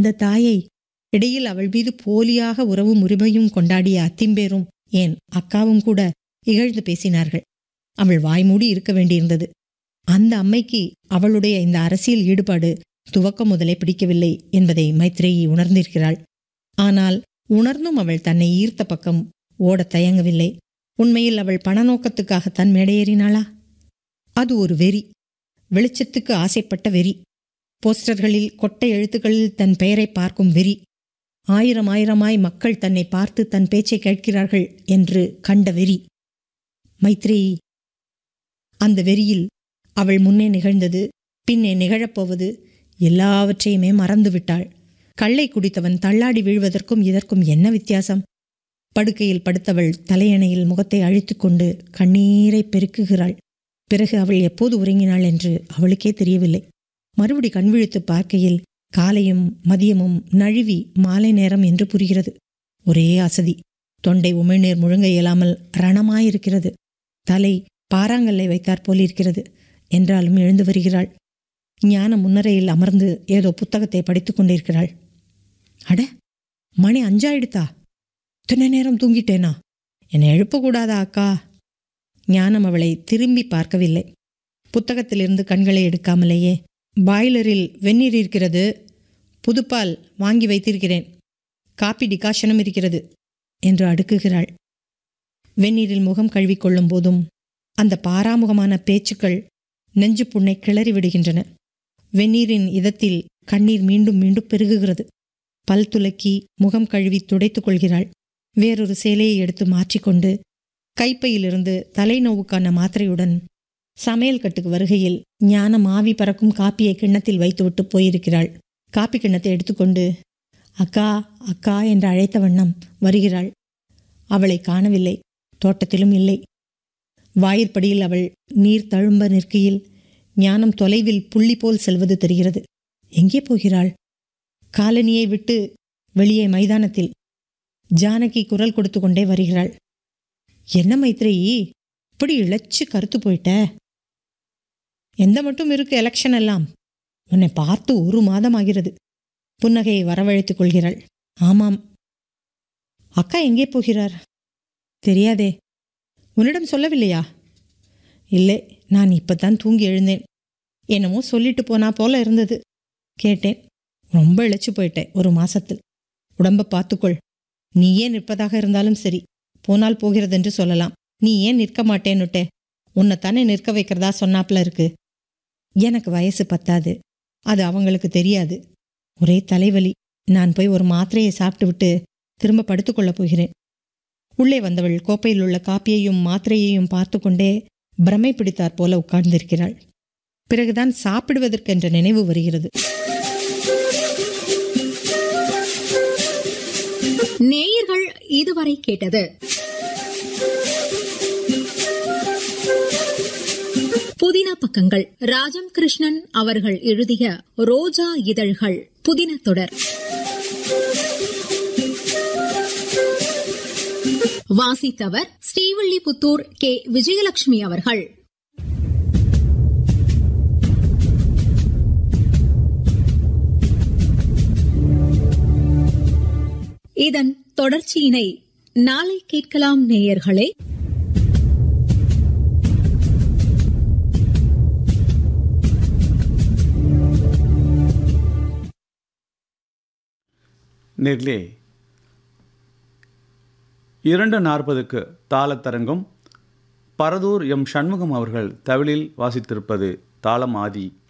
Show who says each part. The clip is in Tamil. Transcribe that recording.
Speaker 1: அந்த தாயை இடையில் அவள் மீது போலியாக உறவும் உரிமையும் கொண்டாடிய அத்திம்பேரும் ஏன் அக்காவும் கூட இகழ்ந்து பேசினார்கள் அவள் வாய்மூடி இருக்க வேண்டியிருந்தது அந்த அம்மைக்கு அவளுடைய இந்த அரசியல் ஈடுபாடு துவக்கம் முதலே பிடிக்கவில்லை என்பதை மைத்ரேயி உணர்ந்திருக்கிறாள் ஆனால் உணர்ந்தும் அவள் தன்னை ஈர்த்த பக்கம் ஓடத் தயங்கவில்லை உண்மையில் அவள் பணநோக்கத்துக்காகத்தான் மேடையேறினாளா அது ஒரு வெறி வெளிச்சத்துக்கு ஆசைப்பட்ட வெறி போஸ்டர்களில் கொட்டை எழுத்துக்களில் தன் பெயரை பார்க்கும் வெறி ஆயிரம் ஆயிரமாய் மக்கள் தன்னை பார்த்து தன் பேச்சை கேட்கிறார்கள் என்று கண்ட வெறி மைத்ரேயி அந்த வெறியில் அவள் முன்னே நிகழ்ந்தது பின்னே நிகழப்போவது எல்லாவற்றையுமே மறந்துவிட்டாள் கள்ளை குடித்தவன் தள்ளாடி வீழ்வதற்கும் இதற்கும் என்ன வித்தியாசம் படுக்கையில் படுத்தவள் தலையணையில் முகத்தை அழித்துக்கொண்டு கண்ணீரை பெருக்குகிறாள் பிறகு அவள் எப்போது உறங்கினாள் என்று அவளுக்கே தெரியவில்லை மறுபடி கண்விழித்து பார்க்கையில் காலையும் மதியமும் நழுவி மாலை நேரம் என்று புரிகிறது ஒரே அசதி தொண்டை உமிழ்நீர் முழுங்க இயலாமல் ரணமாயிருக்கிறது தலை பாறாங்கல்லை வைத்தாற் போலிருக்கிறது என்றாலும் எழுந்து வருகிறாள் ஞான முன்னரையில் அமர்ந்து ஏதோ புத்தகத்தை படித்துக் கொண்டிருக்கிறாள் அட மணி அஞ்சாயிடுத்தா இத்தனை நேரம் தூங்கிட்டேனா என்னை எழுப்பக்கூடாதா அக்கா ஞானம் அவளை திரும்பி பார்க்கவில்லை புத்தகத்திலிருந்து கண்களை எடுக்காமலேயே பாய்லரில் வெந்நீர் இருக்கிறது புதுப்பால் வாங்கி வைத்திருக்கிறேன் காப்பி டிகாஷனும் இருக்கிறது என்று அடுக்குகிறாள் வெந்நீரில் முகம் கழுவிக்கொள்ளும் போதும் அந்த பாராமுகமான பேச்சுக்கள் நெஞ்சு புண்ணை கிளறி விடுகின்றன வெந்நீரின் இதத்தில் கண்ணீர் மீண்டும் மீண்டும் பெருகுகிறது பல் துலக்கி முகம் கழுவி துடைத்துக் கொள்கிறாள் வேறொரு சேலையை எடுத்து மாற்றிக்கொண்டு கைப்பையிலிருந்து தலைநோவுக்கான மாத்திரையுடன் சமையல் கட்டுக்கு வருகையில் ஞானம் ஆவி பறக்கும் காப்பியை கிண்ணத்தில் வைத்துவிட்டு போயிருக்கிறாள் காப்பி கிண்ணத்தை எடுத்துக்கொண்டு அக்கா அக்கா என்று அழைத்த வண்ணம் வருகிறாள் அவளை காணவில்லை தோட்டத்திலும் இல்லை வாயிற்படியில் அவள் நீர் தழும்ப நிற்கையில் ஞானம் தொலைவில் புள்ளி போல் செல்வது தெரிகிறது எங்கே போகிறாள் காலனியை விட்டு வெளியே மைதானத்தில் ஜானகி குரல் கொடுத்து கொண்டே வருகிறாள் என்ன மைத்ரேயி இப்படி இழைச்சு கருத்து போயிட்ட எந்த மட்டும் இருக்கு எலெக்ஷன் எல்லாம் உன்னை பார்த்து ஒரு மாதம் ஆகிறது புன்னகையை வரவழைத்துக் கொள்கிறாள் ஆமாம் அக்கா எங்கே போகிறார் தெரியாதே உன்னிடம் சொல்லவில்லையா இல்லை நான் இப்பதான் தூங்கி எழுந்தேன் என்னமோ சொல்லிட்டு போனா போல இருந்தது கேட்டேன் ரொம்ப இழைச்சு போயிட்டேன் ஒரு மாசத்தில் உடம்ப பார்த்துக்கொள் நீ ஏன் நிற்பதாக இருந்தாலும் சரி போனால் போகிறதென்று சொல்லலாம் நீ ஏன் நிற்க மாட்டேன்னுட்டே உன்னைத்தானே நிற்க வைக்கிறதா சொன்னாப்ல இருக்கு எனக்கு வயசு பத்தாது அது அவங்களுக்கு தெரியாது ஒரே தலைவலி நான் போய் ஒரு மாத்திரையை சாப்பிட்டு விட்டு திரும்ப படுத்துக்கொள்ளப் போகிறேன் உள்ளே வந்தவள் கோப்பையில் உள்ள காப்பியையும் மாத்திரையையும் பார்த்து கொண்டே பிரமை பிடித்தாற் போல உட்கார்ந்திருக்கிறாள் பிறகுதான் சாப்பிடுவதற்கென்ற நினைவு வருகிறது
Speaker 2: நேயர்கள் இதுவரை கேட்டது புதின பக்கங்கள் ராஜம் கிருஷ்ணன் அவர்கள் எழுதிய ரோஜா இதழ்கள் புதின தொடர் வாசித்தவர் ஸ்ரீவில்லிபுத்தூர் கே விஜயலட்சுமி அவர்கள் இதன் தொடர்ச்சியினை நாளை கேட்கலாம் நேயர்களே
Speaker 3: நெர்லே இரண்டு நாற்பதுக்கு தாளத்தரங்கம் பரதூர் எம் சண்முகம் அவர்கள் தவிழில் வாசித்திருப்பது தாளம் ஆதி